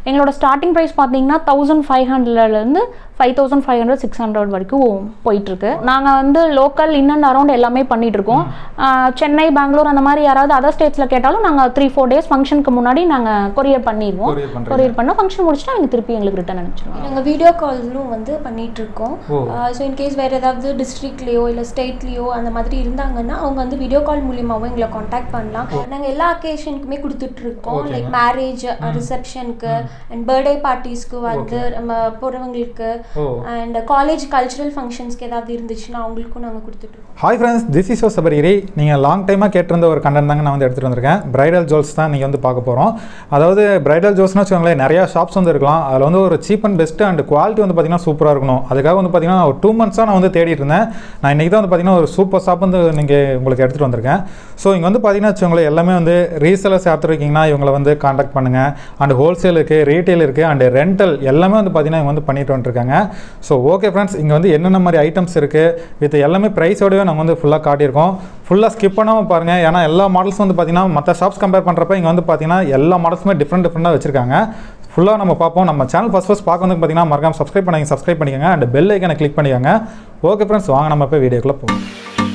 எங்களோட starting price பார்த்தீங்கன்னா thousand five ஹண்ட்ரட்லேருந்து five thousand five hundred six hundred வரைக்கும் போயிட்டுருக்கு நாங்கள் வந்து லோக்கல் இன் அண்ட் அரௌண்ட் எல்லாமே பண்ணிட்டு இருக்கோம் ஆஹ் சென்னை பெங்களூர் அந்த மாதிரி யாராவது அதர் ஸ்டேட்ஸில் கேட்டாலும் நாங்கள் த்ரீ ஃபோர் டேஸ் ஃபங்க்ஷனுக்கு முன்னாடி நாங்கள் கொரியர் பண்ணிடுவோம் Courier பண்றீங்க. கொரியர் பண்ணோம் ஃபங்க்ஷன் முடிச்சுட்டு அவங்க திருப்பி எங்களுக்கு ரிட்டர்ன் அனுப்பிச்சிடுவோம் நாங்கள் வீடியோ கால்ஸும் வந்து பண்ணிட்டு இருக்கோம் ஓ. ஸோ இன்கேஸ் வேறு ஏதாவது டிஸ்ட்ரிக்ட்லேயோ இல்லை ஸ்டேட்லேயோ அந்த மாதிரி இருந்தாங்கன்னா அவங்க வந்து வீடியோ கால் மூலியமாகவும் எங்களை காண்டாக்ட் பண்ணலாம் நாங்கள் எல்லா அக்கேஷனுக்குமே கொடுத்துட்டு இருக்கோம் Okay. லைக் மேரேஜ் ரிசப்ஷனுக்கு அண்ட் பர்த்டே பார்ட்டிஸ்க்கு வந்து நம்ம போகிறவங்களுக்கு ஓ அண்ட் காலேஜ் கல்ச்சுரல் ஃபங்க்ஷன்ஸ்க்கு ஏதாவது இருந்துச்சுன்னா அவங்களுக்கும் நாங்கள் கொடுத்துட்ருக்கோம் ஹாய் ஃப்ரெண்ட்ஸ் திஸ் இஸ் ஓ சபரிகிரி நீங்கள் லாங் டைமாக கேட்டிருந்த ஒரு கண்டென்ட் தாங்க நான் வந்து எடுத்துகிட்டு வந்திருக்கேன் பிரைடல் ஜுவல்ஸ் தான் நீங்கள் வந்து பார்க்க போகிறோம் அதாவது பிரைடல் ஜுவல்ஸ்னு வச்சுக்கோங்களேன் நிறையா ஷாப்ஸ் வந்து இருக்கலாம் அதில் வந்து ஒரு cheap and best and quality வந்து பார்த்தீங்கன்னா சூப்பராக இருக்கணும் அதுக்காக வந்து பார்த்தீங்கன்னா ஒரு டூ மந்த்ஸாக நான் வந்து தேடிட்டு இருந்தேன் நான் இன்றைக்கி தான் வந்து பார்த்தீங்கன்னா ஒரு சூப்பர் ஷாப் வந்து நீங்கள் உங்களுக்கு எடுத்துகிட்டு வந்திருக்கேன் ஸோ இங்கே வந்து பார்த்தீங்கன்னா வச்சுக்கோங்களேன் எல்லாமே வந்து ரீசேலர்ஸ் எடுத்துருக்கீங்கன்னா இவங்களை வந்து காண்டாக்ட் பண்ணுங்கள் அண்ட் ஹோல்சேல் இருக்குது ரீட்டைல் இருக்குது அண்ட் ரெண்டல் எல்லாமே வந்து பார்த்தீங்கன்னா இவங்க வந்து பண்ணிட்டு வந்துருக்காங்க ஸோ ஓகே ஃப்ரெண்ட்ஸ் இங்கே வந்து என்னென்ன மாதிரி ஐட்டம்ஸ் இருக்குது வித் எல்லாமே ப்ரைஸோடவே நம்ம வந்து ஃபுல்லாக காட்டியிருக்கோம் ஃபுல்லாக ஸ்கிப் பண்ணாமல் பாருங்கள் ஏன்னா எல்லா மாடல்ஸும் வந்து பார்த்தீங்கன்னா மற்ற ஷாப்ஸ் கம்பேர் பண்ணுறப்ப இங்கே வந்து பார்த்தீங்கன்னா எல்லா மாடல்ஸுமே டிஃப்ரெண்ட் டிஃப்ரெண்ட்டாக வச்சிருக்காங்க ஃபுல்லாக நம்ம பார்ப்போம் நம்ம சேனல் ஃபஸ்ட் ஃபஸ்ட் பார்க்க வந்து பார்த்தீங்கன்னா மறக்காம சப்ஸ்கிரைப் பண்ணிங்க சப்ஸ்கிரைப் பண்ணிக்கோங்க அண்ட் பெல் ஐக்கனை கிளிக் பண்ணிக்கோங்க ஓகே ஃப்ரெண்ட்ஸ் வாங்க நம்ம போய் வீடியோக்குள்ளே போவோம்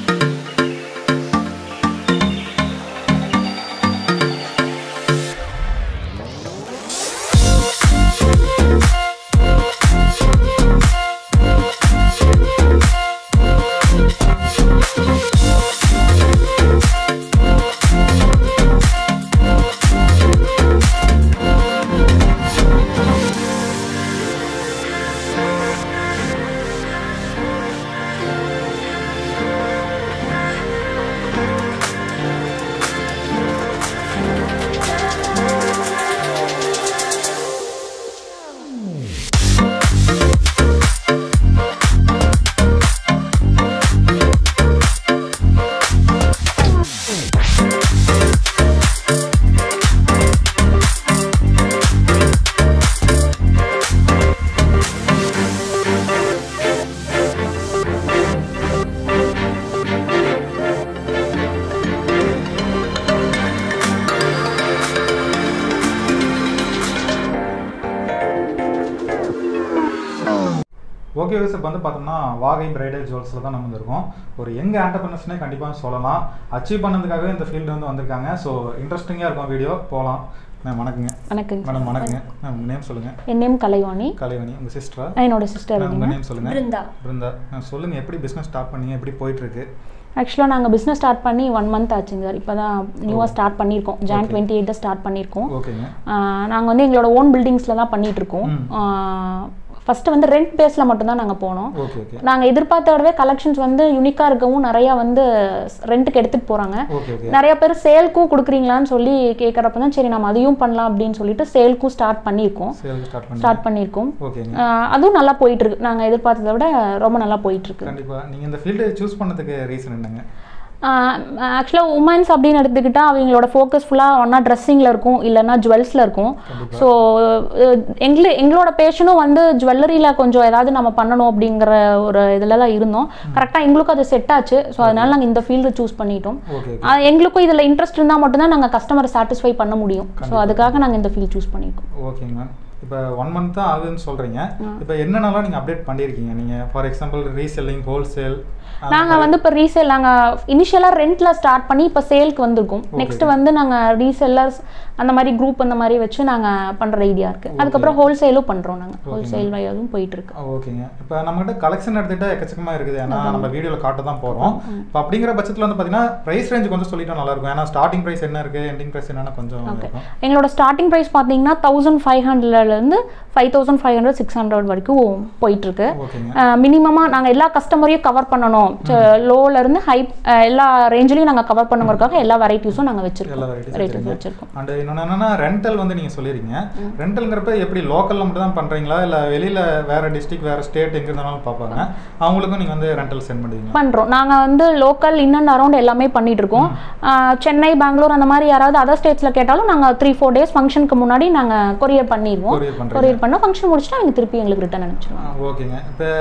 ஓகே விஸ் இப்போ வந்து பார்த்தோம்னா வாகை பிரைடல் ஜுவல்ஸில் தான் நம்ம வந்திருக்கோம் ஒரு யங் ஆண்டர்பனர்ஸ்னே கண்டிப்பாக சொல்லலாம் அச்சீவ் பண்ணதுக்காகவே இந்த ஃபீல்டு வந்து வந்திருக்காங்க ஸோ இன்ட்ரெஸ்டிங்காக இருக்கும் வீடியோ போகலாம் மேம் வணக்கங்க வணக்கங்க மேடம் வணக்கங்க மேம் உங்கள் நேம் சொல்லுங்கள் என் நேம் கலைவாணி கலைவணி உங்கள் சிஸ்டரா என்னோட சிஸ்டர் மேம் உங்கள் நேம் சொல்லுங்கள் பிருந்தா பிருந்தா மேம் சொல்லுங்கள் எப்படி பிஸ்னஸ் ஸ்டார்ட் பண்ணீங்க எப்படி போயிட்டுருக்கு ஆக்சுவலாக நாங்கள் பிஸ்னஸ் ஸ்டார்ட் பண்ணி ஒன் மந்த் ஆச்சுங்க சார் இப்போ தான் நியூவாக ஸ்டார்ட் பண்ணியிருக்கோம் June Okay. Twenty eight start பண்ணியிருக்கோம் ஓகேங்க நாங்கள் வந்து எங்களோட ஓன் பில்டிங்ஸில் தான் பண்ணிட்டு இருக்கோம் ஃபஸ்ட்டு வந்து ரெண்ட் பேஸில் மட்டும்தான் நாங்கள் போனோம் ஓகே ஓகே நாங்கள் எதிர்பார்த்த விடவே கலெக்ஷன்ஸ் வந்து யூனிக்காக இருக்கவும் நிறையா வந்து ரெண்ட்டுக்கு எடுத்துகிட்டு போகிறாங்க ஓகே ஓகே நிறைய பேர் சேல்க்கும் கொடுக்குறீங்களான்னு சொல்லி கேட்குறப்ப தான் சரி நம்ம அதையும் பண்ணலாம் அப்படின்னு சொல்லிட்டு சேல்க்கும் ஸ்டார்ட் பண்ணியிருக்கோம் சேல் ஸ்டார்ட் பண்ணி ஸ்டார்ட் பண்ணியிருக்கோம் ஓகேங்க ஆஹ் அதுவும் நல்லா போயிட்டு இருக்கு நாங்கள் எதிர்பார்த்ததை விட ரொம்ப நல்லா போயிட்டு இருக்கு கண்டிப்பாக நீங்கள் இந்த ஃபீல்டை சூஸ் பண்ணதுக்கு ரீசன் என்னங்க ஆக்சுவலாக உமன்ஸ் அப்படின்னு எடுத்துக்கிட்டா அவங்களோட ஃபோக்கஸ் ஃபுல்லாக ஒன்றா ட்ரெஸ்ஸிங்கில் இருக்கும் இல்லைன்னா ஜுவல்ஸில் இருக்கும் கண்டிப்பா. ஸோ எங்களு எங்களோட பேஷனும் வந்து ஜுவல்லரியில் கொஞ்சம் ஏதாவது நம்ம பண்ணணும் அப்படிங்கிற ஒரு இதுலலாம் இருந்தோம் கரெக்டாக எங்களுக்கும் அது செட் ஆச்சு ஸோ அதனால நாங்கள் இந்த ஃபீல்டு சூஸ் பண்ணிட்டோம் ஓகே ஓகே ஆஹ் எங்களுக்கும் இதில் இன்ட்ரெஸ்ட் இருந்தால் மட்டும்தான் நாங்கள் கஸ்டமரை சாட்டிஸ்ஃபை பண்ண முடியும் ஸோ அதுக்காக நாங்கள் இந்த ஃபீல்ட் சூஸ் பண்ணியிருக்கோம் ஓகேங்க மேம் இப்போ ஒன் மந்த் தான் ஆகுதுன்னு சொல்கிறீங்க இப்போ என்னென்னலாம் நீங்கள் அப்டேட் பண்ணியிருக்கீங்க நீங்கள் ஃபார் எக்ஸாம்பிள் ரீசெல்லிங் ஹோல்சேல் நாங்கள் வந்து இப்போ ரீசேல் நாங்கள் இனிஷியலாக ரெண்ட்டில் ஸ்டார்ட் பண்ணி இப்போ சேலுக்கு வந்திருக்கோம் நெக்ஸ்ட் வந்து நாங்கள் ரீசெல்லர்ஸ் அந்த மாதிரி குரூப் அந்த மாதிரி வச்சு நாங்கள் பண்ணுற ஐடியா இருக்குது அதுக்கப்புறம் ஹோல்சேலும் பண்ணுறோம் நாங்கள் ஹோல்சேல் வயதும் போயிட்டு இருக்கு ஓகேங்க இப்போ நம்மகிட்ட கலெக்ஷன் எடுத்துகிட்டா எக்கச்சக்கமாக இருக்குது ஏன்னா நம்ம வீடியோவில் காட்ட தான் போகிறோம் இப்போ அப்படிங்கிற பட்சத்தில் வந்து பார்த்தீங்கன்னா ப்ரைஸ் ரேஞ்ச் கொஞ்சம் சொல்லிட்டா நல்லா இருக்கும் ஏன்னா ஸ்டார்டிங் ப்ரைஸ் என்ன இருக்குது எண்டிங் ப்ரைஸ் என்னன்னு கொஞ்சம் இருக்கும் எங்களோட ஸ்டார்டிங் ப்ரைஸ் பார்த்தீங்கன்னா தௌசண்ட் ஃபைவ் ஹண்ட்ரட்லேருந்து five thousand five hundred six hundred வரைக்கும் போயிட்டுருக்கு ஓகேங்க மினிமமாக நாங்கள் எல்லா கஸ்டமரையும் கவர் பண்ணணும் லோலேருந்து ஹை எல்லா ரேஞ்சிலையும் நாங்கள் கவர் பண்ணுங்கிறதுக்காக எல்லா வெரைட்டிஸும் நாங்கள் வச்சுருக்கோம் எல்லா varieties வெரைட்டிஸ் வச்சுருக்கோம் அண்ட் இன்னொன்று என்னன்னா ரெண்டல் வந்து நீங்கள் சொல்லிடுறீங்க ரெண்டல்ங்கிறப்ப எப்படி லோக்கலில் மட்டும் தான் பண்ணுறீங்களா இல்லை வெளியில் வேறு டிஸ்ட்ரிக்ட் வேறு ஸ்டேட் எங்கே இருந்தாலும் பார்ப்பாங்க அவங்களுக்கும் நீங்கள் வந்து ரெண்டல் சென்ட் பண்ணுவீங்களா பண்ணுறோம் நாங்கள் வந்து லோக்கல் இன் அண்ட் அரௌண்ட் எல்லாமே பண்ணிட்டு இருக்கோம் ஆஹ் சென்னை பெங்களூர் அந்த மாதிரி யாராவது அதர் ஸ்டேட்ஸில் கேட்டாலும் நாங்கள் த்ரீ ஃபோர் டேஸ் ஃபங்க்ஷனுக்கு முன்னாடி நாங்கள் கொரியர் பண்ணிடுவோம் கொரியர் பண்ணுறீங்க கொரியர் பண்ணோம் ஃபங்க்ஷன் முடிச்சுட்டு அவங்க திருப்பி எங்களுக்கு ரிட்டர்ன் அனுப்பிச்சிடுவோம் ஓகேங்க இப்போ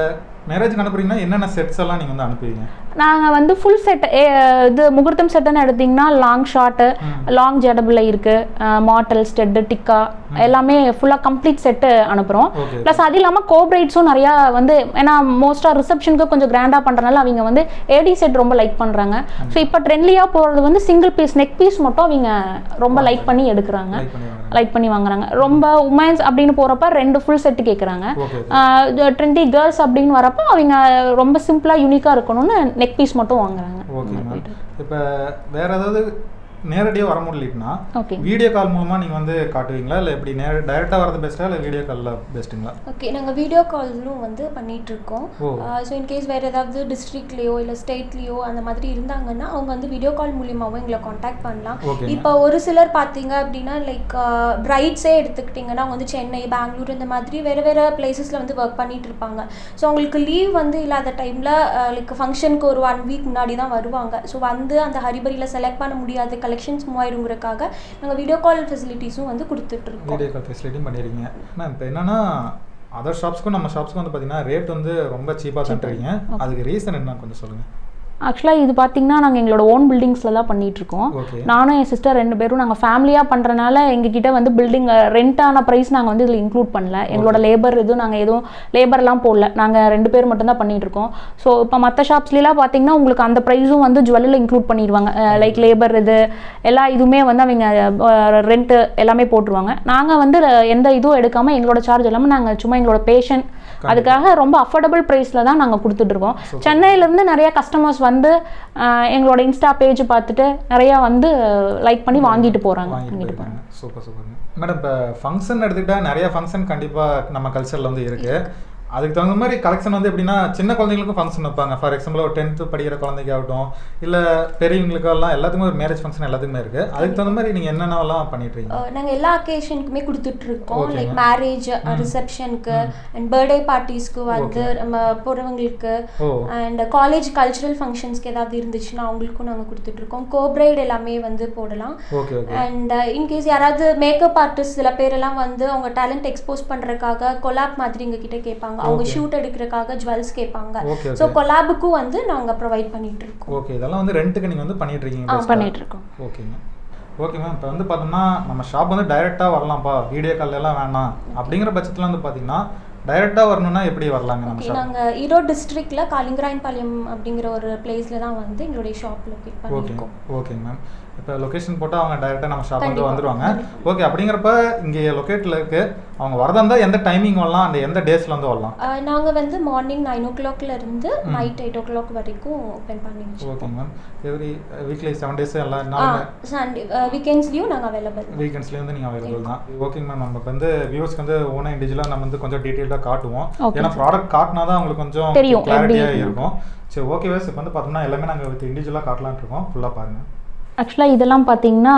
மேரேஜ்க்கு அனுப்புறீங்கன்னா என்னென்ன செட்ஸ் எல்லாம் நீங்கள் வந்து அனுப்புவீங்க நாங்கள் வந்து ஃபுல் செட் இது முகூர்த்தம் செட்டுன்னு எடுத்திங்கன்னா லாங் ஷார்ட்டு லாங் ஜடபில் இருக்குது மாட்டல் ஸ்டெட்டு டிக்கா எல்லாமே ஃபுல்லாக கம்ப்ளீட் செட்டு அனுப்புகிறோம் Okay. ப்ளஸ் அது இல்லாமல் கோப்ரைட்ஸும் நிறையா வந்து ஏன்னா மோஸ்ட்டாக ரிசப்ஷனுக்கு கொஞ்சம் கிராண்டாக பண்ணுறனால அவங்க வந்து ஏடி செட் ரொம்ப லைக் பண்ணுறாங்க ஸோ இப்போ ட்ரெண்ட்லியாக போகிறது வந்து சிங்கிள் பீஸ் நெக் பீஸ் மட்டும் அவங்க ரொம்ப லைக் பண்ணி எடுக்கிறாங்க லைக் பண்ணி வாங்குறீங்க லைக் பண்ணி வாங்குறாங்க ரொம்ப உமன்ஸ் அப்படின்னு போகிறப்ப ரெண்டு ஃபுல் செட்டு கேட்குறாங்க ஓகே ட்ரெண்ட்டி கேர்ள்ஸ் அப்படின்னு வரப்போ அவங்க ரொம்ப சிம்பிளாக யூனிக்காக இருக்கணும்னு நெக் பீஸ் மட்டும் வாங்குறாங்க ஓகே மேம் இப்போ வேற ஏதாவது நேரடியாக வர முடியலனா ஓகே வீடியோ கால் மூலமாக நீங்கள் வந்து காட்டுவீங்களா இல்லை எப்படி நேர டைரெக்டாக வரது பெஸ்ட்டா இல்லை வீடியோ காலில் பெஸ்ட்டுங்களா ஓகே நாங்கள் வீடியோ கால்ஸும் வந்து பண்ணிட்டு இருக்கோம் ஓ. ஸோ இன்கேஸ் வேறு ஏதாவது டிஸ்ட்ரிக்ட்லேயோ இல்லை ஸ்டேட்லேயோ அந்த மாதிரி இருந்தாங்கன்னா அவங்க வந்து வீடியோ கால் மூலியமாகவும் எங்களை காண்டாக்ட் பண்ணலாம் ஓகேங்க. இப்போ ஒரு சிலர் பார்த்தீங்க அப்படின்னா லைக் பிரைட்ஸே எடுத்துக்கிட்டிங்கன்னா அவங்க வந்து சென்னை பெங்களூர் இந்த மாதிரி வேறு வேறு பிளேசஸில் வந்து ஒர்க் பண்ணிட்டு இருப்பாங்க ஸோ அவங்களுக்கு லீவ் வந்து இல்லாத டைமில் லைக் ஃபங்க்ஷனுக்கு ஒரு ஒன் வீக் முன்னாடி தான் வருவாங்க ஸோ வந்து அந்த ஹரிபரியில் செலக்ட் பண்ண முடியாத கலெக்ஷன்ஸ் மூவாயிருங்கிறக்காக நாங்கள் வீடியோ கால் ஃபெசிலிட்டிஸும் வந்து கொடுத்துட்ருக்கோம் வீடியோ கால் ஃபெசிலிட்டியும் பண்ணிடுறீங்க மேம் இப்போ என்னன்னா அதர் ஷாப்ஸ்க்கும் நம்ம ஷாப்ஸ்க்கும் வந்து பார்த்தீங்கன்னா ரேட் வந்து ரொம்ப சீப்பாக தந்துறீங்க அதுக்கு ரீசன் என்ன கொஞ்சம் சொல்லுங்கள் ஆக்சுவலாக இது பார்த்தீங்கன்னா நாங்கள் எங்களோட ஓன் பில்டிங்ஸில் தான் பண்ணிட்டு இருக்கோம் ஓகே நானும் என் சிஸ்டர் ரெண்டு பேரும் நாங்கள் ஃபேமிலியாக பண்ணுறனால எங்ககிட்ட வந்து பில்டிங் ரெண்டான ப்ரைஸ் நாங்கள் வந்து இதில் இன்க்ளூட் பண்ணல எங்களோட லேபர் எதுவும் நாங்கள் எதுவும் லேபர்லாம் போடல நாங்கள் ரெண்டு பேர் மட்டும்தான் பண்ணிட்டு இருக்கோம் ஸோ இப்போ மற்ற ஷாப்ஸ்லாம் பார்த்தீங்கன்னா உங்களுக்கு அந்த ப்ரைஸும் வந்து ஜுவல்லில் இன்க்ளூட் பண்ணிடுவாங்க லைக் லேபர் இது எல்லா இதுவுமே வந்து அவங்க ரெண்ட்டு எல்லாமே போட்டுருவாங்க நாங்கள் வந்து எந்த இதுவும் எடுக்காமல் எங்களோட சார்ஜ் இல்லாமல் நாங்கள் சும்மா எங்களோட பேஷண்ட் அதுக்காக ரொம்ப அஃபோர்டபுள் ப்ரைஸில் தான் நாங்கள் கொடுத்துட்ருக்கோம் சென்னையிலேருந்து நிறைய கஸ்டமர்ஸ் வந்து அஹ், எங்களோட இன்ஸ்டா பேஜ் பார்த்துட்டு நிறையா வந்து லைக் பண்ணி வாங்கிட்டு போகிறாங்க வாங்கிட்டு வாங்கிட்டு போயிருக்காங்க சூப்பர் சூப்பர் மேடம் இப்போ ஃபங்க்ஷன் எடுத்துக்கிட்டா நிறைய ஃபங்க்ஷன் கண்டிப்பாக நம்ம கல்ச்சரில் வந்து இருக்கு அதுக்கு தகுந்த மாதிரி கலெக்ஷன் வந்து எப்படின்னா சின்ன குழந்தைங்களுக்கும் ஃபங்க்ஷன் வைப்பாங்க ஃபார் எக்ஸாம்பிள் ஒரு டென்த்து படிக்கிற குழந்தைக்கு ஆகட்டும் இல்லை பெரியவங்களுக்கெல்லாம் எல்லாத்துக்குமே ஒரு மேரேஜ் ஃபங்க்ஷன் எல்லாத்துக்குமே இருக்கு அதுக்கு தகுந்த மாதிரி நீங்கள் என்னென்னலாம் பண்ணிட்டு இருக்கீங்க நாங்கள் எல்லா அக்கேஷனுக்குமே கொடுத்துட்டு இருக்கோம் Okay, லைக் ma'am. மேரேஜ் ரிசப்ஷனுக்கு அண்ட் பர்த்டே பார்ட்டிஸ்க்கு வந்து நம்ம போகிறவங்களுக்கு ஓ அண்ட் காலேஜ் கல்ச்சுரல் ஃபங்க்ஷன்ஸ்க்கு ஏதாவது இருந்துச்சுன்னா அவங்களுக்கும் நாங்கள் கொடுத்துட்ருக்கோம் கோப்ரைட் எல்லாமே வந்து போடலாம் ஓகே ஓகே அண்ட் இன்கேஸ் யாராவது மேக்கப் ஆர்டிஸ்ட் சில பேரெல்லாம் வந்து அவங்க டேலண்ட் எக்ஸ்போஸ் பண்ணுறதுக்காக கொலாப் மாதிரி எங்ககிட்ட கேட்பாங்க அவங்க Okay. ஷூட் எடுக்கிறதுக்காக ஜுவல்ஸ் கேட்பாங்க ஓகே ஸோ ஓகே கொலாபுக்கும் வந்து நாங்கள் ப்ரொவைட் பண்ணிட்டு இருக்கோம் ஓகே இதெல்லாம் வந்து ரெண்ட்டுக்கு நீங்கள் வந்து பண்ணிட்டு இருக்கீங்க best-ஆ? பண்ணிட்டு இருக்கோம் ஓகேங்க ஓகே மேம் இப்போ வந்து பார்த்தோம்னா நம்ம ஷாப் வந்து டைரெக்டாக வரலாம்ப்பா வீடியோ கால் எல்லாம் வேணாம் அப்படிங்கிற பட்சத்தில் வந்து பார்த்தீங்கன்னா டைரெக்டாக வரணும்னா எப்படி வரலாங்க நம்ம ஓகே ஷாப் நாங்கள் ஈரோடு டிஸ்ட்ரிக்ட்ல காலிங்கராயன்பாளையம் அப்படிங்கிற ஒரு பிளேஸ்ல தான் வந்து எங்களுடைய ஷாப் லொக்கேட் ஓகே பண்ணியிருக்கோம் ஓகேங்க மேம் இப்போ லொகேஷன் போட்டால் அவங்க டைரெக்டாக நம்ம ஷாப் வந்து கண்டிப்பா, வந்துருவாங்க கண்டிப்பா. ஓகே அப்படிங்கிறப்ப இங்கே லொக்கேட்டில் இருக்கு அவங்க வரதா இருந்தால் எந்த டைமிங் வரலாம் அந்த எந்த டேஸில் வந்து வரலாம் நாங்கள் வந்து மார்னிங் நைன் ஓ கிளாக்ல இருந்து நைட் எயிட் ஓ கிளாக் வரைக்கும் ஓப்பன் பண்ணி வச்சிருக்கோம் ஓகேங்க ma'am every weekly seven days எல்லா ஆ நாளுமே சண்டே வீக்கெண்ட்ஸ்லேயும் நாங்கள் அவைலபிள் வீக்கெண்ட்ஸ்லேயே வந்து நீங்கள் அவைலபிள் தான் ஓகேங்க மேம் நமக்கு வந்து வியூவர்ஸ்க்கு வந்து ஓனா இண்டிவிஜுவலாக நம்ம வந்து கொஞ்சம் டீட்டெயிலாக காட்டுவோம் Okay, ஏன்னா ப்ராடக்ட் காட்டினா தான் அவங்களுக்கு கொஞ்சம் தெரியும், எப்படி கிளாரிட்டியாக இருக்குன்னு. இருக்கும் சரி ஓகே வேஸ் இப்போ வந்து பார்த்தோம்னா எல்லாமே நாங்கள் வித் இண்டிவிஜுவலாக காட்டலாம்னு இருக்கோம் ஃபுல்லாக பாருங்கள் ஆக்சுவலாக இதெல்லாம் பார்த்தீங்கன்னா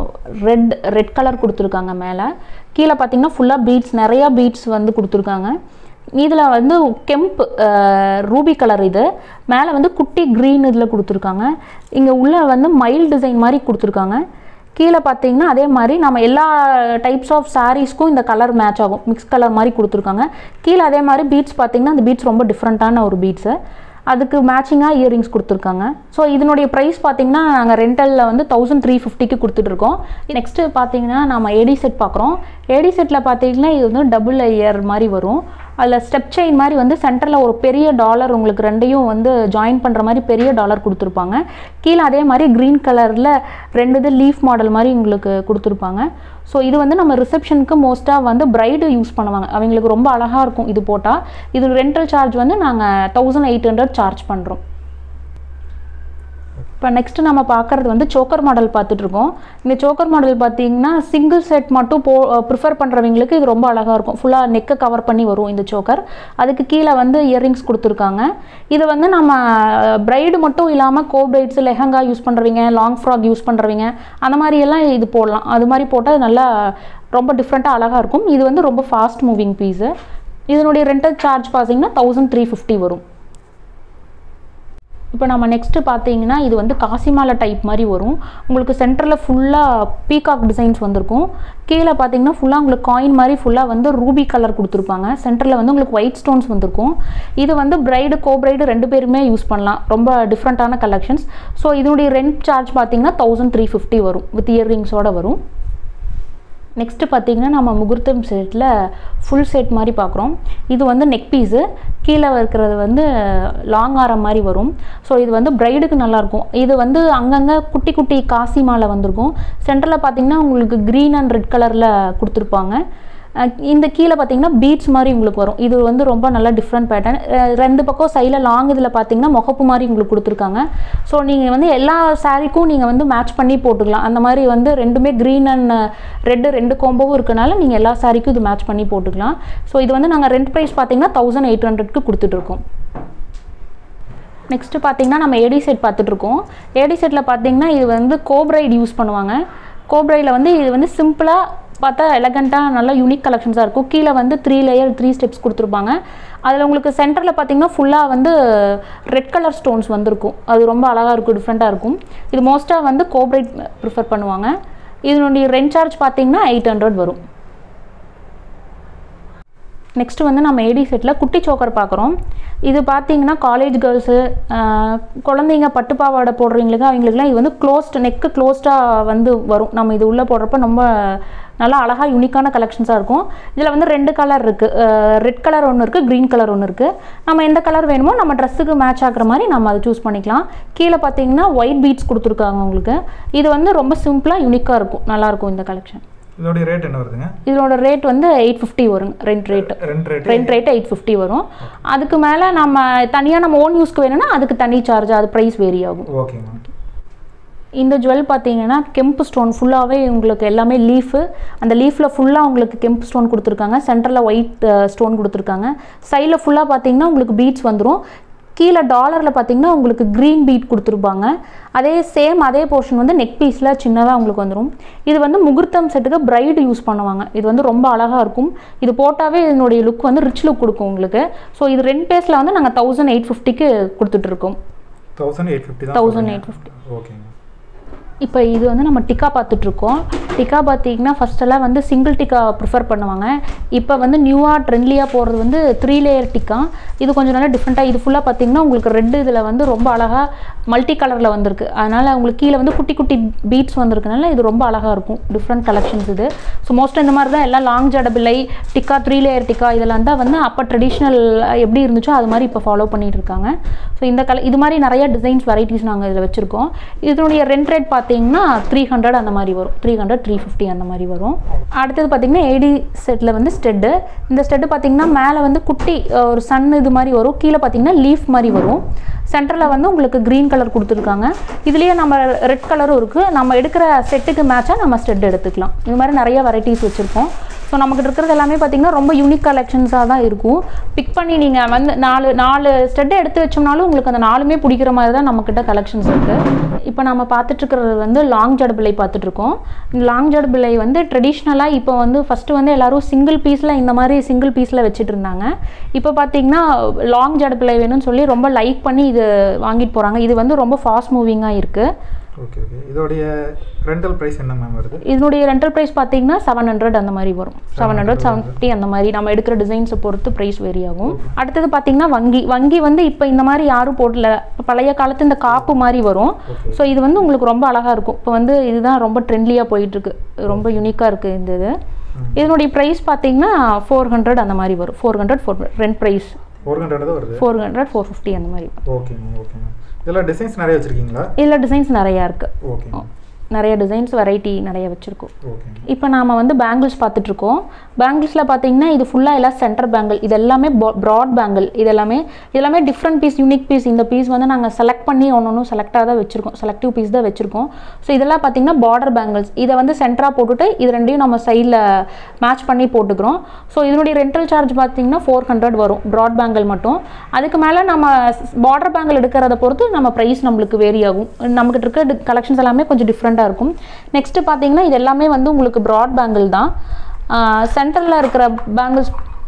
ரெட் ரெட் கலர் கொடுத்துருக்காங்க மேலே கீழே பார்த்தீங்கன்னா ஃபுல்லாக பீட்ஸ் நிறையா பீட்ஸ் வந்து கொடுத்துருக்காங்க இதில் வந்து கெம்ப் ரூபி கலர் இது மேலே வந்து குட்டி க்ரீன் இதில் கொடுத்துருக்காங்க இங்கே உள்ள வந்து மயில் டிசைன் மாதிரி கொடுத்துருக்காங்க கீழே பார்த்தீங்கன்னா அதே மாதிரி நம்ம எல்லா டைப்ஸ் ஆஃப் சாரீஸ்க்கும் இந்த கலர் மேட்ச் ஆகும் மிக்ஸ் கலர் மாதிரி கொடுத்துருக்காங்க கீழே அதே மாதிரி பீட்ஸ் பார்த்தீங்கன்னா அந்த பீட்ஸ் ரொம்ப டிஃப்ரெண்ட்டான ஒரு பீட்ஸு அதுக்கு மேட்சிங்காக இயரிங்ஸ் கொடுத்துருக்காங்க ஸோ இதனுடைய ப்ரைஸ் பார்த்தீங்கன்னா நாங்கள் ரெண்டலில் வந்து தௌசண்ட் த்ரீ ஃபிஃப்டிக்கு கொடுத்துட்ருக்கோம் நெக்ஸ்ட்டு பார்த்தீங்கன்னா நம்ம ஏடி செட் பார்க்குறோம் ஏடி செட்டில் பார்த்தீங்கன்னா இது வந்து டபுள் லேயர் மாதிரி வரும் அதில் ஸ்டெப் செயின் மாதிரி வந்து சென்டரில் ஒரு பெரிய டாலர் உங்களுக்கு ரெண்டையும் வந்து ஜாயின் பண்ணுற மாதிரி பெரிய டாலர் கொடுத்துருப்பாங்க கீழே அதே மாதிரி க்ரீன் கலரில் ரெண்டு இது லீஃப் மாடல் மாதிரி உங்களுக்கு கொடுத்துருப்பாங்க ஸோ இது வந்து நம்ம ரிசப்ஷனுக்கு மோஸ்ட்டாக வந்து பிரைடு யூஸ் பண்ணுவாங்க அவங்களுக்கு ரொம்ப அழகாக இருக்கும் இது போட்டால் இது ரெண்டல் சார்ஜ் வந்து நாங்கள் தௌசண்ட் எயிட் ஹண்ட்ரட் சார்ஜ் பண்ணுறோம் இப்போ நெக்ஸ்ட்டு நம்ம பார்க்குறது வந்து சோக்கர் மாடல் பார்த்துட்ருக்கோம் இந்த சோக்கர் மாடல் பார்த்தீங்கன்னா சிங்கிள் செட் மட்டும் போ ப்ரிஃபர் பண்ணுறவங்களுக்கு இது ரொம்ப அழகாக இருக்கும் ஃபுல்லாக நெக்கை கவர் பண்ணி வரும் இந்த சோக்கர் அதுக்கு கீழே வந்து இயரிங்ஸ் கொடுத்துருக்காங்க இது வந்து நம்ம பிரைடு மட்டும் இல்லாமல் கோ பிரைட்ஸ் லெஹங்கா யூஸ் பண்ணுறவங்க லாங் ஃப்ராக் யூஸ் பண்ணுறவங்க அந்த மாதிரி எல்லாம் இது போடலாம் அது மாதிரி போட்டால் நல்லா ரொம்ப டிஃப்ரெண்ட்டாக அழகாக இருக்கும் இது வந்து ரொம்ப ஃபாஸ்ட் மூவிங் பீஸு இதனுடைய ரெண்டல் சார்ஜ் பார்த்தீங்கன்னா தௌசண்ட் த்ரீ ஃபிஃப்டி வரும் இப்போ நம்ம நெக்ஸ்ட்டு பார்த்தீங்கன்னா இது வந்து காசிமாலா டைப் மாதிரி வரும் உங்களுக்கு சென்டரில் ஃபுல்லாக பீகாக் டிசைன்ஸ் வந்திருக்கும் கீழே பார்த்தீங்கன்னா ஃபுல்லாக உங்களுக்கு காயின் மாதிரி ஃபுல்லாக வந்து ரூபி கலர் கொடுத்துருப்பாங்க சென்டரில் வந்து உங்களுக்கு ஒயிட் ஸ்டோன்ஸ் வந்திருக்கும் இது வந்து பிரைடு கோ பிரைடு ரெண்டு பேருமே யூஸ் பண்ணலாம் ரொம்ப டிஃப்ரெண்ட்டான கலெக்ஷன்ஸ் ஸோ இதனுடைய ரெண்ட் சார்ஜ் பார்த்தீங்கன்னா தௌசண்ட் த்ரீ ஃபிஃப்டி வரும் வித் இயர்ரிங்ஸோட வரும் நெக்ஸ்ட்டு பார்த்தீங்கன்னா நம்ம முகூர்த்தம் செட்டில் ஃபுல் செட் மாதிரி பார்க்குறோம் இது வந்து நெக் பீஸு கீழே இருக்கிறது வந்து லாங் ஆரம் மாதிரி வரும் ஸோ இது வந்து பிரைடுக்கு நல்லாயிருக்கும் இது வந்து அங்கங்கே குட்டி குட்டி காசி மாலை வந்திருக்கும் சென்டரில் பார்த்தீங்கன்னா உங்களுக்கு க்ரீன் அண்ட் ரெட் கலரில் கொடுத்துருப்பாங்க அஹ் இந்த கீழே பார்த்தீங்கன்னா பீட்ஸ் மாதிரி உங்களுக்கு வரும் இது வந்து ரொம்ப நல்ல டிஃப்ரெண்ட் பேட்டர்ன் ரெண்டு பக்கம் சைடில் லாங் இதில் பார்த்தீங்கன்னா முகப்பு மாதிரி உங்களுக்கு கொடுத்துருக்காங்க ஸோ நீங்கள் வந்து எல்லா சாரீக்கும் நீங்கள் வந்து மேட்ச் பண்ணி போட்டுக்கலாம் அந்த மாதிரி வந்து ரெண்டுமே க்ரீன் அண்ட் ரெட்டு ரெண்டு கோம்போவும் இருக்கனால நீங்கள் எல்லா சாரீக்கும் இது மேட்ச் பண்ணி போட்டுக்கலாம் ஸோ இது வந்து நாங்கள் ரெண்ட் ப்ரைஸ் பார்த்தீங்கன்னா தௌசண்ட் எயிட் ஹண்ட்ரட்க்கு கொடுத்துட்ருக்கோம் நெக்ஸ்ட்டு பார்த்தீங்கன்னா நம்ம ஏடி செட் பார்த்துட்ருக்கோம் ஏடி செட்டில் பார்த்தீங்கன்னா இது வந்து கோப்ரைட் யூஸ் பண்ணுவாங்க கோப்ரைடில் வந்து இது வந்து சிம்பிளாக பார்த்தா எலகண்ட்டாக நல்லா யூனிக் கலெக்ஷன்ஸாக இருக்கும் கீழே வந்து த்ரீ லேயர் த்ரீ ஸ்டெப்ஸ் கொடுத்துருப்பாங்க அதில் உங்களுக்கு சென்டரில் பார்த்தீங்கன்னா ஃபுல்லாக வந்து ரெட் கலர் ஸ்டோன்ஸ் வந்திருக்கும் அது ரொம்ப அழகாக இருக்கும் டிஃப்ரெண்ட்டாக இருக்கும் இது மோஸ்ட்டாக வந்து கோப்ரைட் ப்ரிஃபர் பண்ணுவாங்க இதனுடைய ரெண்ட் சார்ஜ் பார்த்தீங்கன்னா எயிட் ஹண்ட்ரட் வரும் நெக்ஸ்ட் வந்து நம்ம ஏடி செட்டில் குட்டி சோக்கர் பார்க்குறோம் இது பார்த்தீங்கன்னா காலேஜ் கேர்ள்ஸு குழந்தைங்க பட்டு பாவாடை போடுறவங்களுக்கு அவங்களுக்குலாம் இது வந்து க்ளோஸ்ட் நெக்கு க்ளோஸ்டாக வந்து வரும் நம்ம இது உள்ளே போடுறப்ப ரொம்ப நல்லா அழகாக யூனிக்கான கலெக்ஷன்ஸாக இருக்கும் இதில் வந்து ரெண்டு கலர் இருக்குது ரெட் கலர் ஒன்று இருக்குது க்ரீன் கலர் ஒன்று இருக்குது நம்ம எந்த கலர் வேணுமோ நம்ம ட்ரெஸ்ஸுக்கு மேட்ச் ஆகுற மாதிரி நம்ம அதை சூஸ் பண்ணிக்கலாம் கீழே பார்த்தீங்கன்னா ஒயிட் பீட்ஸ் கொடுத்துருக்காங்க உங்களுக்கு இது வந்து ரொம்ப சிம்பிளாக யூனிக்காக இருக்கும் நல்லாயிருக்கும் இந்த கலெக்ஷன் இதோடைய ரேட் என்ன வருதுங்க இதோட ரேட் வந்து எயிட் ஃபிஃப்டி வரும் ரெண்ட் ரேட்டு ரெண்டு rate rent rate eight fifty வரும் அதுக்கு மேலே நம்ம தனியாக நம்ம ஓன் யூஸ்க்கு வேணும்னா அதுக்கு தனி சார்ஜ் அது ப்ரைஸ் வேரி ஆகும் ஓகேங்க இந்த ஜுவல் பார்த்தீங்கன்னா கெம்பு ஸ்டோன் ஃபுல்லாகவே உங்களுக்கு எல்லாமே லீஃபு அந்த லீஃபில் ஃபுல்லாக உங்களுக்கு கெம்பு ஸ்டோன் கொடுத்துருக்காங்க சென்டரில் ஒயிட் ஸ்டோன் கொடுத்துருக்காங்க சைடில் ஃபுல்லாக பார்த்தீங்கன்னா உங்களுக்கு பீட்ஸ் வந்துடும் கீழே டாலரில் பார்த்தீங்கன்னா உங்களுக்கு க்ரீன் பீட் கொடுத்துருப்பாங்க அதே சேம் அதே போர்ஷன் வந்து நெக் பீஸில் சின்னதாக உங்களுக்கு வந்துடும் இது வந்து முகூர்த்தம் செட்டுக்கு பிரைடு யூஸ் பண்ணுவாங்க இது வந்து ரொம்ப அழகாக இருக்கும் இது போட்டாவே இதனுடைய லுக் வந்து ரிச் லுக் கொடுக்கும் உங்களுக்கு ஸோ இது ரெண்டு பேஸில் வந்து நாங்கள் தௌசண்ட் எயிட் ஃபிஃப்டிக்கு கொடுத்துட்ருக்கோம் தௌசண்ட் எயிட் ஃபிஃப்டி தான் தௌசண்ட் எயிட் ஃபிஃப்டி ஓகேங்க இப்போ இது வந்து நம்ம டிக்கா பார்த்துட்ருக்கோம் டிக்கா பார்த்தீங்கன்னா ஃபஸ்ட்டெல்லாம் வந்து சிங்கிள் டிக்கா ப்ரிஃபர் பண்ணுவாங்க இப்போ வந்து நியூவாக ட்ரெண்ட்லியாக போகிறது வந்து த்ரீ லேயர் டிக்கா இது கொஞ்சம் நல்லா டிஃப்ரெண்ட்டாக இது ஃபுல்லாக பார்த்தீங்கன்னா உங்களுக்கு ரெட் இதில் வந்து ரொம்ப அழகாக மல்டி கலரில் வந்திருக்கு அதனால் உங்களுக்கு கீழே வந்து குட்டி குட்டி பீட்ஸ் வந்திருக்கனால இது ரொம்ப அழகாக இருக்கும் டிஃப்ரெண்ட் கலெக்ஷன்ஸ் இது ஸோ மோஸ்ட் இந்த மாதிரி தான் எல்லாம் லாங் ஜடபிளை டிக்கா த்ரீ லேயர் டிக்கா இதெல்லாம் தான் வந்து அப்போ ட்ரெடிஷ்னல் எப்படி இருந்துச்சோ அது மாதிரி இப்போ ஃபாலோ பண்ணிட்டு இருக்காங்க ஸோ இந்த கல இது மாதிரி நிறைய டிசைன்ஸ் வெரைட்டிஸ் நாங்கள் இதில் வச்சுருக்கோம் இதனுடைய ரெண்ட் ரேட் பார்த்தீங்கன்னா த்ரீ ஹண்ட்ரட் அந்த மாதிரி வரும் த்ரீ ஹண்ட்ரட் த்ரீ ஃபிஃப்டி அந்த மாதிரி வரும் அடுத்தது பார்த்தீங்கன்னா ஏடி செட்டில் வந்து ஸ்டெட்டு இந்த ஸ்டெட்டு பார்த்தீங்கன்னா மேலே வந்து குட்டி அஹ், ஒரு சன் இது மாதிரி வரும் கீழே பார்த்தீங்கன்னா லீஃப் மாதிரி வரும் சென்டரில் வந்து உங்களுக்கு க்ரீன் கலர் கொடுத்துருக்காங்க இதுலேயே நம்ம ரெட் கலரும் இருக்குது நம்ம எடுக்கிற செட்டுக்கு மேட்சாக நம்ம ஸ்டெட் எடுத்துக்கலாம் இது மாதிரி நிறைய வெரைட்டிஸ் வச்சுருக்கோம் ஸோ நமக்கு இருக்கிறது எல்லாமே பார்த்தீங்கன்னா ரொம்ப யூனிக் கலெக்ஷன்ஸாக தான் இருக்கும் பிக் பண்ணி நீங்கள் வந்து நாலு நாலு ஸ்டெட்டை எடுத்து வச்சோம்னாலும் உங்களுக்கு அந்த நாலுமே பிடிக்கிற மாதிரி தான் நம்மக்கிட்ட கலெக்ஷன்ஸ் இருக்குது இப்போ நம்ம பார்த்துட்டு இருக்கிறது வந்து லாங் ஜடபிளை பார்த்துட்ருக்கோம் இந்த லாங் ஜடபிளை வந்து ட்ரெடிஷ்னலாக இப்போ வந்து ஃபஸ்ட்டு வந்து எல்லாரும் சிங்கிள் பீஸில் இந்த மாதிரி சிங்கிள் பீஸில் வச்சுட்டு இருந்தாங்க இப்போ பார்த்தீங்கன்னா லாங் ஜடபிளை வேணும்னு சொல்லி ரொம்ப லைக் பண்ணி இது வாங்கிட்டு போகிறாங்க இது வந்து ரொம்ப ஃபாஸ்ட் மூவிங்காக இருக்குது ஓகே ஓகே இதோடைய ரெண்டல் ப்ரைஸ் என்ன மேம் வருது இதனுடைய ரெண்டல் ப்ரைஸ் பார்த்தீங்கன்னா செவன் ஹண்ட்ரட் அந்த மாதிரி வரும் செவன் ஹண்ட்ரட் செவன் ஃபிஃப்டி அந்த மாதிரி நம்ம எடுக்கிற டிசைன்ஸை பொறுத்து ப்ரைஸ் வேரி ஆகும் அடுத்தது பார்த்தீங்கன்னா வங்கி வங்கி வந்து இப்போ இந்த மாதிரி யாரும் போடல இப்ப பழைய காலத்து இந்த காப்பு மாதிரி வரும் ஸோ இது வந்து உங்களுக்கு ரொம்ப அழகாக இருக்கும் இப்போ வந்து இதுதான் ரொம்ப ட்ரெண்ட்லியாக போயிட்டுருக்கு ரொம்ப யூனிக்காக இருக்குது இந்த இது இதனுடைய ப்ரைஸ் பார்த்தீங்கன்னா ஃபோர் ஹண்ட்ரட் அந்த மாதிரி வரும் four hundred four rent price four hundred தான் வருது ஃபோர் ஹண்ட்ரட் ஃபோர் ஃபிஃப்டி அந்த மாதிரி ஓகேங்க ஓகேங்க இதில் டிசைன்ஸ் நிறைய வச்சுருக்கீங்களா இதில் டிசைன்ஸ் நிறையா இருக்குது ஓகேங்க நிறைய டிசைன்ஸ் வெரைட்டி நிறைய வச்சுருக்கோம் ஓகேங்க இப்போ நாம வந்து பேங்கிள்ஸ் பார்த்துட்ருக்கோம் பேங்கிள்ஸில் பார்த்தீங்கன்னா இது ஃபுல்லாக எல்லாம் சென்டர் பேங்கிள் இது எல்லாமே ப்ராட் பேங்கிள் இது எல்லாமே இது எல்லாமே டிஃப்ரெண்ட் பீஸ் யூனிக் பீஸ் இந்த பீஸ் வந்து நாங்கள் செலக்ட் பண்ணி ஒன்று ஒன்றும் செலக்டாக தான் வச்சுருக்கோம் செலக்டிவ் பீஸ் தான் வச்சுருக்கோம் ஸோ இதெல்லாம் பார்த்தீங்கன்னா பார்டர் பேங்கிள்ஸ் இதை வந்து சென்டராக போட்டுட்டு இது ரெண்டையும் நம்ம சைடில் மேட்ச் பண்ணி போட்டுக்கிறோம் ஸோ இதனுடைய ரெண்டல் சார்ஜ் பார்த்தீங்கன்னா ஃபோர் ஹண்ட்ரட் வரும் ப்ராட் பேங்கிள் மட்டும் அதுக்கு மேலே நம்ம பார்டர் பேங்கிள் எடுக்கிறத பொறுத்து நம்ம ப்ரைஸ் நம்மளுக்கு வேரி ஆகும் நம்மகிட்ட இருக்க கலெக்ஷன்ஸ் எல்லாமே கொஞ்சம் டிஃப்ரெண்ட்டாக இருக்கும் நெக்ஸ்ட்டு பார்த்தீங்கன்னா இது எல்லாமே வந்து உங்களுக்கு ப்ராட் பேங்கிள் தான் சென்டரில் இருக்கிற பேங்கிள்ஸ்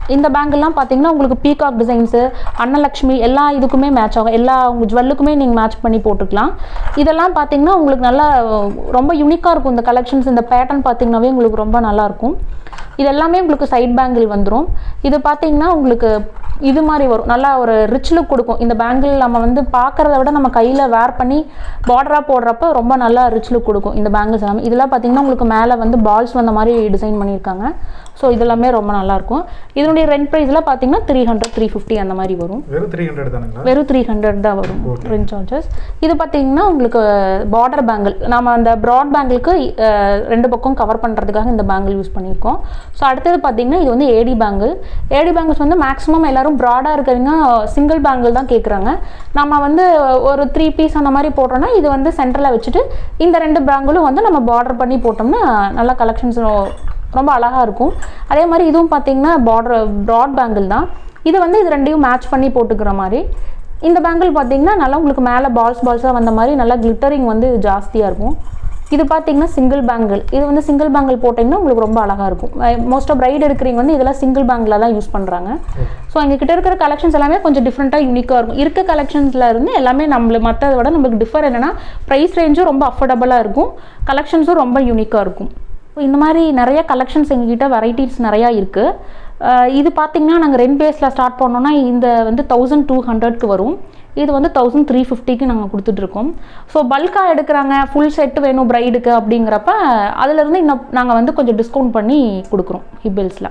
இந்த பேங்கிள்லாம் பார்த்தீங்கன்னா உங்களுக்கு பீகாக் டிசைன்ஸு அன்னலக்ஷ்மி எல்லா இதுக்குமே மேட்ச் ஆகும் எல்லா உங்கள் ஜுவல்லுக்குமே நீங்கள் மேட்ச் பண்ணி போட்டுக்கலாம் இதெல்லாம் பார்த்தீங்கன்னா உங்களுக்கு நல்லா ரொம்ப யூனிக்காக இருக்கும் இந்த கலெக்ஷன்ஸ் இந்த பேட்டர்ன் பார்த்தீங்கன்னாவே உங்களுக்கு ரொம்ப நல்லா இருக்கும் இது எல்லாமே உங்களுக்கு சைட் பேங்கிள் வந்துடும் இது பார்த்தீங்கன்னா உங்களுக்கு இது மாதிரி வரும் நல்லா ஒரு ரிச் லுக் கொடுக்கும் இந்த பேங்கிள் நம்ம வந்து பார்க்குறத விட நம்ம கையில் வேர் பண்ணி பார்டராக போடுறப்ப ரொம்ப நல்லா ரிச் லுக் கொடுக்கும் இந்த பேங்கிள்ஸ் எல்லாமே இதெல்லாம் பார்த்தீங்கன்னா உங்களுக்கு மேலே வந்து பால்ஸ் வந்த மாதிரி டிசைன் பண்ணியிருக்காங்க ஸோ இதெல்லாமே ரொம்ப நல்லாயிருக்கும் இதனுடைய ரெண்ட் ப்ரைஸில் பார்த்தீங்கன்னா த்ரீ ஹண்ட்ரட் த்ரீ ஃபிஃப்டி அந்த மாதிரி வரும் வெறும் த்ரீ ஹண்ட்ரட் தானுங்களா வெறும் த்ரீ ஹண்ட்ரட் தான் வரும் ரெண்ட் சார்ஜஸ் இது பார்த்தீங்கன்னா உங்களுக்கு பார்டர் பேங்கிள் நம்ம அந்த ப்ராட் பேங்கிளுக்கு ரெண்டு பக்கம் கவர் பண்ணுறதுக்காக இந்த பேங்கிள் யூஸ் பண்ணியிருக்கோம் ஸோ அடுத்தது பார்த்தீங்கன்னா இது வந்து ஏடி பேங்கிள் ஏடி பேங்கிள்ஸ் வந்து மேக்ஸிமம் எல்லாரும் ப்ராடாக இருக்கிறவங்க சிங்கிள் பேங்கிள் தான் கேட்குறாங்க நம்ம வந்து ஒரு த்ரீ பீஸ் அந்த மாதிரி போட்டோம்னா இது வந்து சென்டரில் வச்சுட்டு இந்த ரெண்டு பேங்கிளும் வந்து நம்ம பார்டர் பண்ணி போட்டோம்னா நல்லா கலெக்ஷன்ஸ் ரொம்ப அழகாக இருக்கும் அதே மாதிரி இதுவும் பார்த்தீங்கன்னா பார்டர் ப்ராட் பேங்கிள் தான் இது வந்து இது ரெண்டையும் மேட்ச் பண்ணி போட்டுக்கிற மாதிரி இந்த பேங்கிள் பார்த்தீங்கன்னா நல்லா உங்களுக்கு மேலே பால்ஸ் பால்ஸாக வந்த மாதிரி நல்லா கிளிட்டரிங் வந்து ஜாஸ்தியாக இருக்கும் இது பார்த்தீங்கன்னா சிங்கிள் பேங்கிள் இது வந்து சிங்கிள் பேங்கிள் போட்டிங்கன்னா உங்களுக்கு ரொம்ப அழகாக இருக்கும் மோஸ்ட் ஆஃப் பிரைட் எடுக்கிறீங்க வந்து இதெல்லாம் சிங்கிள் பேங்கில் தான் யூஸ் பண்ணுறாங்க ஸோ எங்ககிட்ட இருக்கிற கலெக்ஷன்ஸ் எல்லாமே கொஞ்சம் டிஃப்ரெண்ட்டாக யூனிக்காக இருக்கும் இருக்க கலெக்ஷன்ஸில் இருந்து எல்லாமே நம்மள மற்றதை விட நம்மளுக்கு டிஃபர் என்னென்னா ப்ரைஸ் ரேஞ்சும் ரொம்ப அஃபோர்டபுளாக இருக்கும் கலெக்ஷன்ஸும் ரொம்ப யூனிக்காக இருக்கும் இந்த மாதிரி நிறைய கலெக்ஷன்ஸ் எங்ககிட்ட வெரைட்டிஸ் நிறையா இருக்குது இது பார்த்தீங்கன்னா நாங்கள் ரெண்ட் பேஸில் ஸ்டார்ட் பண்ணோன்னா இந்த வந்து தௌசண்ட் டூ ஹண்ட்ரட்க்கு வரும் இது வந்து தௌசண்ட் த்ரீ ஃபிஃப்டிக்கு நாங்கள் கொடுத்துட்ருக்கோம் ஸோ பல்காக எடுக்கிறாங்க ஃபுல் செட் வேணும் ப்ரைடுக்கு அப்படிங்கிறப்ப அதுலேருந்து இன்னும் நாங்கள் வந்து கொஞ்சம் டிஸ்கவுண்ட் பண்ணி கொடுக்குறோம் ஹிபில்ஸில்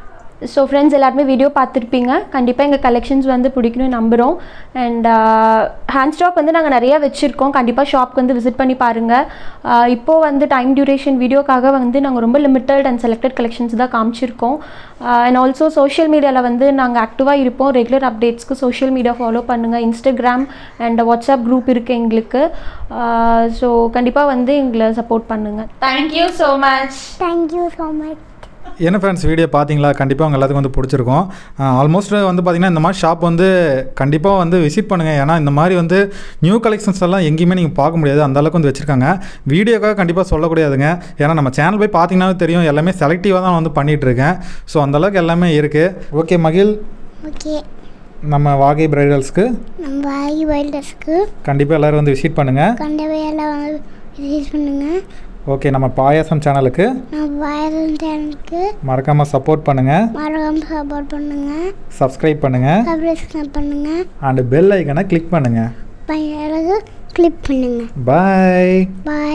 ஸோ ஃப்ரெண்ட்ஸ் எல்லாருமே வீடியோ பார்த்துருப்பீங்க கண்டிப்பாக எங்கள் கலெக்ஷன்ஸ் வந்து பிடிக்கணும்னு நம்புகிறோம் அண்ட் ஹேண்ட் ஸ்டாக் வந்து நாங்கள் நிறையா வச்சுருக்கோம் கண்டிப்பாக ஷாப்க்கு வந்து விசிட் பண்ணி பாருங்கள் இப்போது வந்து டைம் டியூரேஷன் வீடியோக்காக வந்து நாங்கள் ரொம்ப லிமிட்டட் அண்ட் செலக்டட் கலெக்ஷன்ஸ் தான் காமிச்சிருக்கோம் அண்ட் ஆல்சோ சோஷியல் மீடியாவில் வந்து நாங்கள் ஆக்டிவாக இருப்போம் ரெகுலர் அப்டேட்ஸ்க்கு சோஷியல் மீடியா ஃபாலோ பண்ணுங்கள் இன்ஸ்டாகிராம் அண்ட் வாட்ஸ்அப் குரூப் இருக்குது எங்களுக்கு ஸோ கண்டிப்பாக வந்து எங்களை சப்போர்ட் பண்ணுங்கள் thank you so much Thank you so much. என்ன ஃப்ரெண்ட்ஸ் வீடியோ பார்த்தீங்களா கண்டிப்பாக உங்கள் எல்லாத்துக்கும் வந்து பிடிச்சிருக்கும் ஆல்மோஸ்ட் வந்து பார்த்தீங்கன்னா இந்த மாதிரி ஷாப் வந்து கண்டிப்பாக வந்து விசிட் பண்ணுங்கள் ஏன்னா இந்த மாதிரி வந்து நியூ கலெக்ஷன்ஸ் எல்லாம் எங்கேயுமே நீங்கள் பார்க்க முடியாது அந்த அளவுக்கு வந்து வச்சுருக்காங்க வீடியோக்காக கண்டிப்பாக சொல்லக்கூடாதுங்க ஏன்னா நம்ம சேனல் போய் பார்த்தீங்கன்னா தெரியும் எல்லாமே செலக்டிவாக தான் வந்து பண்ணிகிட்டு இருக்கேன் ஸோ அந்தளவுக்கு எல்லாமே இருக்குது ஓகே மகிழ் ஓகே நம்ம வாகை பிரைடல்ஸ்க்கு நம்ம ஆகி வைல்டர்ஸ்க்கு கண்டிப்பாக எல்லோரும் வந்து விசிட் பண்ணுங்கள் கண்டவே எல்லாம் வந்து ரிலீஸ் பண்ணுங்க ஓகே நம்ம பாயாசம் சேனலுக்கு நம்ம வைரல் சேனலுக்கு மறக்காமல் சப்போர்ட் பண்ணுங்கள் மறக்காம சப்போர்ட் பண்ணுங்க சப்ஸ்கிரைப் பண்ணுங்கள் சப்ஸ்கிரைப் பண்ணுங்க அண்டு பெல் ஐக்கனை கிளிக் பண்ணுங்கள் பையனுக்கு கிளிக் பண்ணுங்க பாய் பாய்